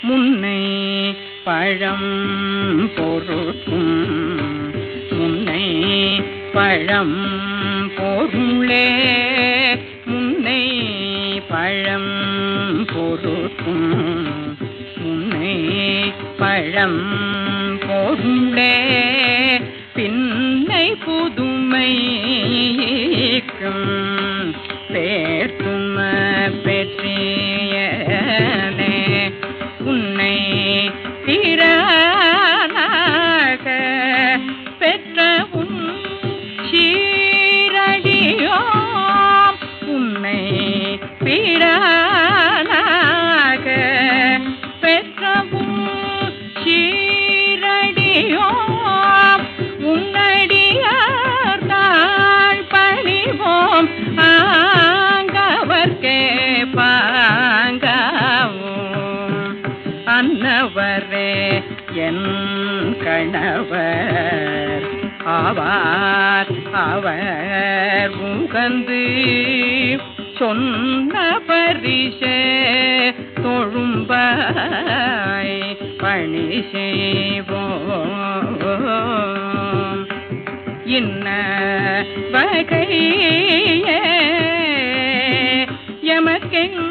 முன்னை பழம் பொருட்கும் முன்னை பழம் பொருளே முன்னை பழம் பொருட்கும் முன்னை பழம் பொருளே பின்னை புதுமைக்கும் பேர்த்தும பெற்றியனே உன்னை திறனாக பெற்ற உன் சீரடியோம் உன்னை பிறனாக பெற்ற உன் சீரடியோம் உன்னடியார் தாழ் பணிவோம் ஆங்கவர்க்கே பாங்காவும் அன்னவரே என் கணவர் ஆவார் அவர் உகந்து சொன்ன பரிசே தொழும்பாய் பணி செய்வோம் இன்ன வகையே எமக்கெங்